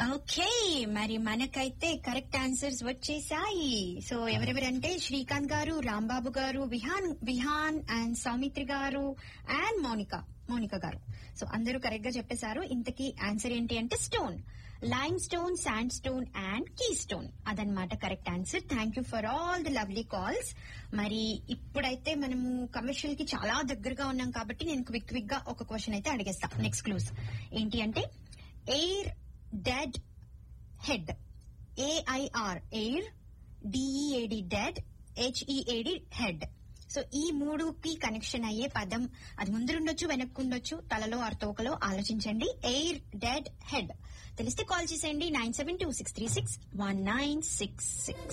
okay మరి మనకైతే correct answers వచ్చేసాయి సో ఎవరెవరంటే శ్రీకాంత్ గారు రాంబాబు గారు విహాన్ విహాన్ అండ్ సౌమిత్రి గారు అండ్ మౌనిక మౌనిక గారు సో అందరూ కరెక్ట్ గా చెప్పేశారు ఇంతకీ ఆన్సర్ ఏంటి అంటే stone lime stone sand stone and key stone అదనమాట correct answer thank you for all the lovely calls మరి ఇప్పుడైతే మనము కమర్షియల్ కి చాలా దగ్గరగా ఉన్నాం కాబట్టి నేను క్విక్ క్విక్ గా ఒక క్వశ్చన్ అయితే అడిగేస్తా నెక్స్ట్ క్లూస్ ఏంటి అంటే air dead head AIR air DEAD dead HEAD head so ఈ మూడుకి కనెక్షన్ అయ్యే పదం అది ముందుండొచ్చు వెనక్కుండొచ్చు తలలో ఆర్ తోకలో ఆలోచించండి ఎయిర్ డెడ్ హెడ్ తెలిస్తే కాల్ చేసేయండి nine seven two six three six one nine six six